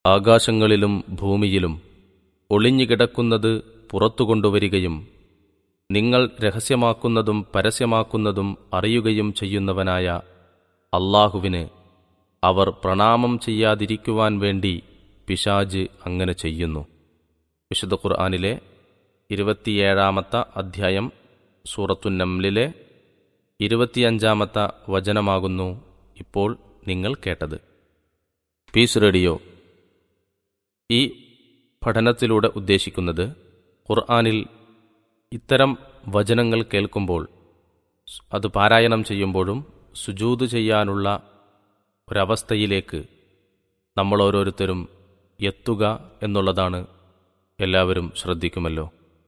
ആകാശങ്ങളിലും ഭൂമിയിലും ഒളിഞ്ഞുകിടക്കുന്നത് പുറത്തു കൊണ്ടുവരികയും നിങ്ങൾ രഹസ്യമാക്കുന്നതും പരസ്യമാക്കുന്നതും അറിയുകയും ചെയ്യുന്നവനായ അള്ളാഹുവിന് അവർ പ്രണാമം ചെയ്യാതിരിക്കുവാൻ വേണ്ടി പിശാജ് അങ്ങനെ ചെയ്യുന്നു വിശുദ്ധ ഖുർആാനിലെ ഇരുപത്തിയേഴാമത്തെ അധ്യായം സൂറത്തുന്നംലിലെ ഇരുപത്തിയഞ്ചാമത്തെ വചനമാകുന്നു ഇപ്പോൾ നിങ്ങൾ കേട്ടത് പീസ് റേഡിയോ ഈ പഠനത്തിലൂടെ ഉദ്ദേശിക്കുന്നത് ഖുർആാനിൽ ഇത്തരം വചനങ്ങൾ കേൾക്കുമ്പോൾ അത് പാരായണം ചെയ്യുമ്പോഴും സുജൂത് ചെയ്യാനുള്ള ഒരവസ്ഥയിലേക്ക് നമ്മൾ ഓരോരുത്തരും എത്തുക എന്നുള്ളതാണ് എല്ലാവരും ശ്രദ്ധിക്കുമല്ലോ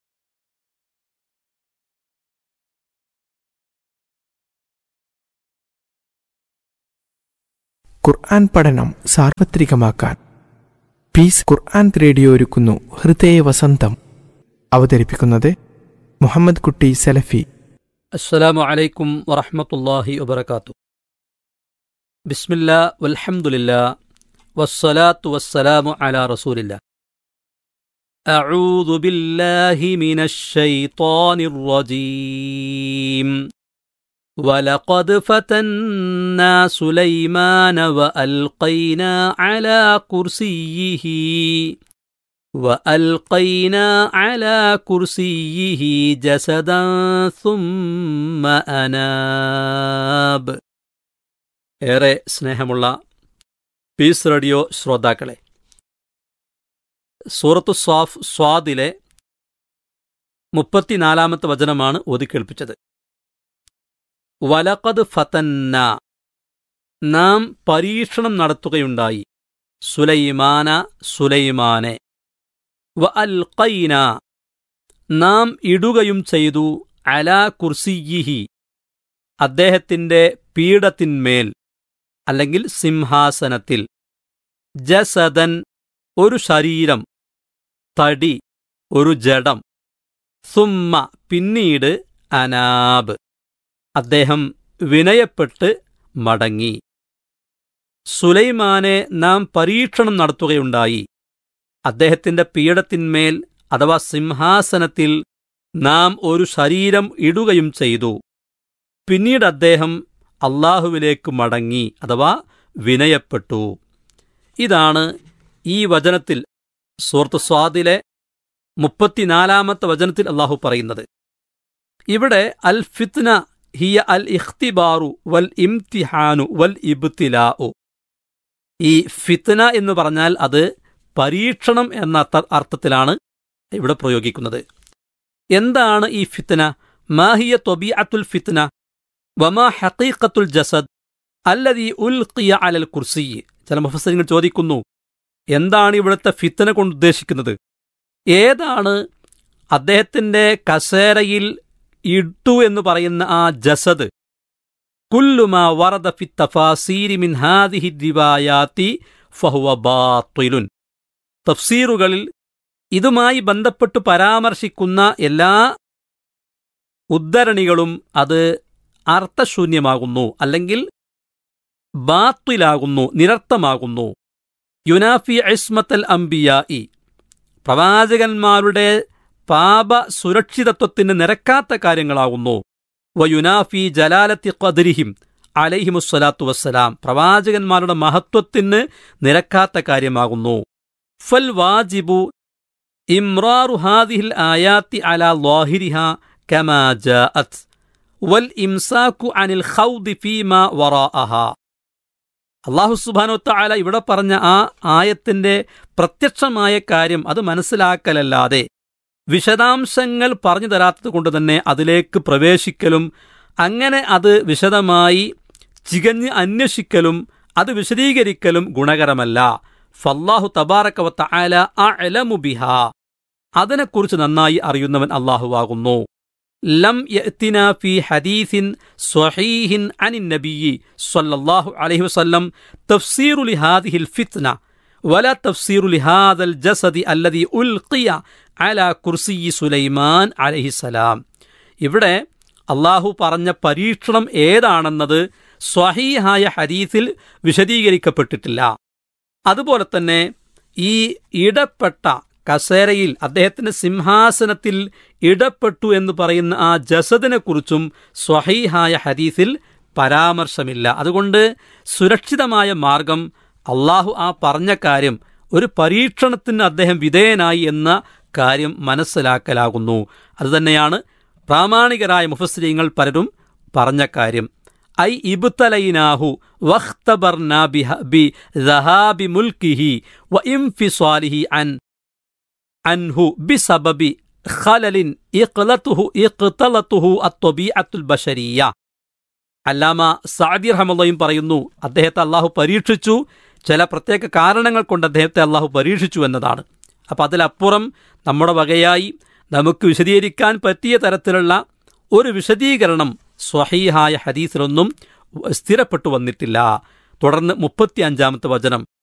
ഖുർആൻ പഠനം സാർവത്രികമാക്കാൻ പീസ് ഖുർആൻ റേഡിയോ ഒരുക്കുന്നു ഹൃദയ വസന്തം അവതരിപ്പിക്കുന്നത് മുഹമ്മദ് കുട്ടി സലഫി السلام عليكم ورحمة الله وبركاته بسم الله والحمد لله والصلاة والسلام على رسول الله أعوذ بالله من الشيطان الرجيم ولقد فتنا سليمان وألقينا على كرسيه والقينا على كرسيه جسدا ثم അനാബ് ഏറെ സ്നേഹമുള്ള പീസ് റേഡിയോ ശ്രോതാക്കളെ സൂറത്തു സ്വാഫ് സ്വാദിലെ മുപ്പത്തിനാലാമത്തെ വചനമാണ് ഓതിക്കേൾപ്പിച്ചത് വലഖദ് ഫതന്ന നാം പരീക്ഷണം നടത്തുകയുണ്ടായി സുലൈമാന സുലൈമാനെ വ അൽഖൈന നാം ഇടുകയും ചെയ്തു അലാ കുർസിയിഹി അദ്ദേഹത്തിന്റെ പീഠത്തിന്മേൽ അല്ലെങ്കിൽ സിംഹാസനത്തിൽ ജസദൻ ഒരു ശരീരം തടി ഒരു ജഡം സുമ്മ പിന്നീട് അനാബ് അദ്ദേഹം വിനയപ്പെട്ട് മടങ്ങി സുലൈമാനെ നാം പരീക്ഷണം നടത്തുകയുണ്ടായി അദ്ദേഹത്തിന്റെ പീഠത്തിന്മേൽ അഥവാ സിംഹാസനത്തിൽ നാം ഒരു ശരീരം ഇടുകയും ചെയ്തു പിന്നീട് അദ്ദേഹം അള്ളാഹുവിലേക്ക് മടങ്ങി അഥവാ വിനയപ്പെട്ടു ഇതാണ് ഈ വചനത്തിൽ സൂറത്ത് സ്വാദിലെ മുപ്പത്തിനാലാമത്തെ വചനത്തിൽ അള്ളാഹു പറയുന്നത് ഇവിടെ അൽ ഫിത്ന ഹിയ അൽ ഇഖ്തിബാറു വൽ ഇംതിഹാനു വൽ ഇബ്തിലാഉ ഈ ഫിത്ന എന്ന് പറഞ്ഞാൽ അത് പരീക്ഷണം എന്ന അർത്ഥ- അർത്ഥത്തിലാണ് ഇവിടെ പ്രയോഗിക്കുന്നത് എന്താണ് ഈ ഫിത്ന മാഹിയ തൊബിഅത്തുൽ ഫിത്ന വമാ ഹഖീഖത്തുൽ ജസദ് അല്ലതി ഉൽഖിയ അലൽ കുർസി ചില മുഫസരിങ്ങൾ ചോദിക്കുന്നു എന്താണ് ഇവിടുത്തെ ഫിത്ന കൊണ്ട് ഉദ്ദേശിക്കുന്നത് ഏതാണ് അദ്ദേഹത്തിന്റെ കസേരയിൽ ഇട്ടു എന്ന് പറയുന്ന ആ ജസദ് കുല്ലുമാ വറദ ഫി തഫാസീരി മിൻ ഹാദിഹി ദിവായാത്തി ഫഹുവ ബാത്തിലുൻ തഫ്സീറുകളിൽ ഇതുമായി ബന്ധപ്പെട്ട് പരാമർശിക്കുന്ന എല്ലാ ഉദ്ധരണികളും അത് അർത്ഥശൂന്യമാകുന്നു അല്ലെങ്കിൽ ബാത്തിലാകുന്നു നിരർത്ഥമാകുന്നു യുനാഫി ഇസ്മത്തൽ അംബിയായി പ്രവാചകന്മാരുടെ പാപ സുരക്ഷിതത്വത്തിന് നിരക്കാത്ത കാര്യങ്ങളാകുന്നു വയുനാഫി ജലാലത്തി ഖദ്രിഹിം അലൈഹിമുസ്സലാത്തു വസ്സലാം പ്രവാചകന്മാരുടെ മഹത്വത്തിന് നിരക്കാത്ത കാര്യമാകുന്നു ഫൽ വാജിബു ഇമ്രാറു ഹാദിഹിൽ ആയാത്തി അലാ ലാഹിരിഹ കമാ ജാഅത് വൽ ഇംസാക്കു അനിൽ ഖൗദി ഫീമാ വറാഅഹ അള്ളാഹു സുബാനോ താല ഇവിടെ പറഞ്ഞ ആ ആയത്തിന്റെ പ്രത്യക്ഷമായ കാര്യം അത് മനസ്സിലാക്കലല്ലാതെ വിശദാംശങ്ങൾ പറഞ്ഞു തരാത്തത് കൊണ്ട് തന്നെ അതിലേക്ക് പ്രവേശിക്കലും അങ്ങനെ അത് വിശദമായി ചികഞ്ഞ് അന്വേഷിക്കലും അത് വിശദീകരിക്കലും ഗുണകരമല്ല ഫല്ലാഹു തബാറക്കവത്ത ആല അലമു ബിഹ അതിനെക്കുറിച്ച് നന്നായി അറിയുന്നവൻ അള്ളാഹുവാകുന്നു ലം യഅ്തിന ഫി ഹദീസിൻ സ്വഹീഹിൻ അനിൻ നബിയി സ്വല്ലല്ലാഹു അലൈഹി വസല്ലം തഫ്സീറു ലിഹാദിഹിൽ ഫിത്ന വല തഫ്സീറു ലിഹാദൽ ജസദി അല്ലദി ഉൽഖിയ അലാ കുർസിയി സുലൈമാൻ അലൈഹിസലാം ഇവിടെ അള്ളാഹു പറഞ്ഞ പരീക്ഷണം ഏതാണെന്നത് സ്വഹീഹായ ഹദീസിൽ വിശദീകരിക്കപ്പെട്ടിട്ടില്ല അതുപോലെ തന്നെ ഈ ഇടപെട്ട കസേരയിൽ അദ്ദേഹത്തിന്റെ സിംഹാസനത്തിൽ ഇടപെട്ടു എന്ന് പറയുന്ന ആ ജസദിനെ കുറിച്ചും സ്വഹീഹായ ഹദീസിൽ പരാമർശമില്ല അതുകൊണ്ട് സുരക്ഷിതമായ മാർഗം അള്ളാഹു ആ പറഞ്ഞ കാര്യം ഒരു പരീക്ഷണത്തിന് അദ്ദേഹം വിധേയനായി എന്ന കാര്യം മനസ്സിലാക്കലാകുന്നു അതുതന്നെയാണ് പ്രാമാണികരായ മുഫസ്രീങ്ങൾ പലരും പറഞ്ഞ കാര്യം ഐ ഇബ്തലൈനാഹു വഖ്തബർനാ ബിഹ ബി ദഹാബി മുൽക്കിഹി വ ഇംഫിസ്വാലിഹി അൻ അൻഹു ബിസബബി ഖലലിൻ ഇഖ്ലതുഹു ഇഖ്തലതുഹു അത്വബീഅത്തുൽ ബശരിയ അല്ലാമ സഅദി റഹ്മല്ലയും പറയുന്നു അദ്ദേഹത്തെ അള്ളാഹു പരീക്ഷിച്ചു ചില പ്രത്യേക കാരണങ്ങൾ കൊണ്ട് അദ്ദേഹത്തെ അള്ളാഹു പരീക്ഷിച്ചു എന്നതാണ് അപ്പം അതിലപ്പുറം നമ്മുടെ വകയായി നമുക്ക് വിശദീകരിക്കാൻ പറ്റിയ തരത്തിലുള്ള ഒരു വിശദീകരണം സ്വഹീഹായ ഹദീസിലൊന്നും സ്ഥിരപ്പെട്ടു വന്നിട്ടില്ല തുടർന്ന് മുപ്പത്തി അഞ്ചാമത്തെ വചനം